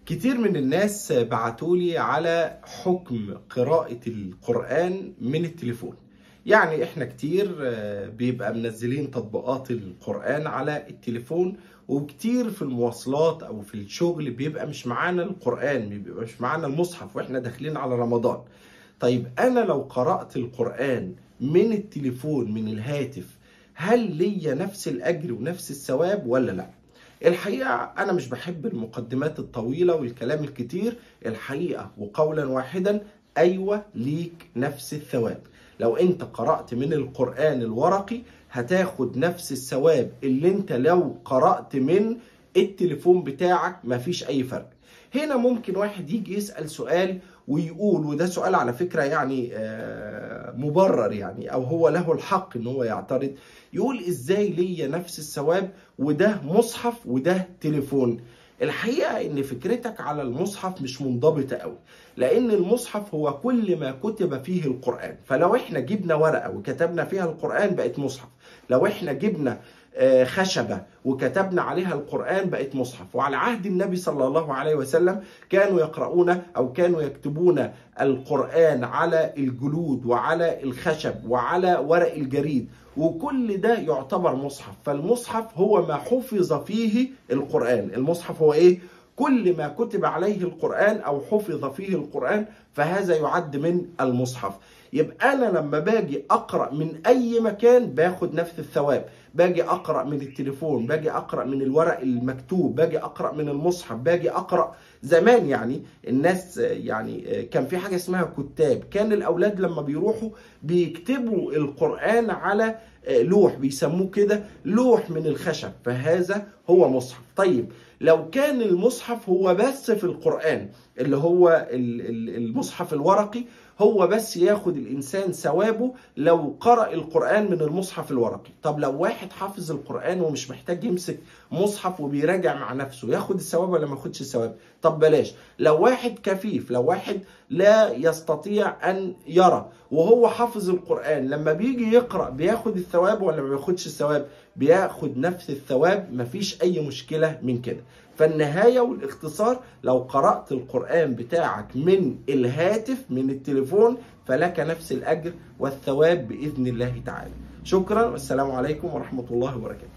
كتير من الناس بعتولي على حكم قراءة القرآن من التليفون يعني احنا كتير بيبقى منزلين تطبيقات القرآن على التليفون وكتير في المواصلات او في الشغل بيبقى مش معانا القرآن بيبقى مش معانا المصحف واحنا داخلين على رمضان طيب انا لو قرأت القرآن من التليفون من الهاتف هل ليا نفس الاجر ونفس الثواب ولا لا الحقيقة أنا مش بحب المقدمات الطويلة والكلام الكتير الحقيقة وقولا واحدا أيوة ليك نفس الثواب لو أنت قرأت من القرآن الورقي هتاخد نفس الثواب اللي أنت لو قرأت من التليفون بتاعك مفيش أي فرق هنا ممكن واحد يجي يسأل سؤال ويقول وده سؤال على فكرة يعني مبرر يعني أو هو له الحق إن هو يعترض يقول إزاي ليا نفس الثواب وده مصحف وده تليفون الحقيقة إن فكرتك على المصحف مش منضبطة قوي لأن المصحف هو كل ما كتب فيه القرآن فلو إحنا جبنا ورقة وكتبنا فيها القرآن بقت مصحف لو إحنا جبنا خشبة وكتبنا عليها القرآن بقت مصحف وعلى عهد النبي صلى الله عليه وسلم كانوا يقرؤون أو كانوا يكتبون القرآن على الجلود وعلى الخشب وعلى ورق الجريد وكل ده يعتبر مصحف فالمصحف هو ما حفظ فيه القرآن المصحف هو إيه؟ كل ما كتب عليه القرآن أو حفظ فيه القرآن فهذا يعد من المصحف يبقى أنا لما باجي أقرأ من أي مكان باخد نفس الثواب باجي أقرأ من التليفون باجي أقرأ من الورق المكتوب باجي أقرأ من المصحف باجي أقرأ زمان يعني الناس يعني كان في حاجة اسمها كتاب كان الأولاد لما بيروحوا بيكتبوا القرآن على لوح بيسموه كده لوح من الخشب فهذا هو مصحف طيب لو كان المصحف هو بس في القرآن اللي هو المصحف الورقي هو بس ياخد الإنسان ثوابه لو قرأ القرآن من المصحف الورقي طب لو واحد حافظ القرآن ومش محتاج يمسك مصحف وبيراجع مع نفسه ياخد الثواب ولا ما ياخدش الثواب طب بلاش لو واحد كفيف لو واحد لا يستطيع أن يرى وهو حافظ القرآن لما بيجي يقرأ بياخد الثواب ولا ما بياخدش الثواب بياخد نفس الثواب مفيش أي مشكلة من كده فالنهاية والاختصار لو قرأت القرآن بتاعك من الهاتف من التليفون فلك نفس الأجر والثواب بإذن الله تعالى شكرا والسلام عليكم ورحمة الله وبركاته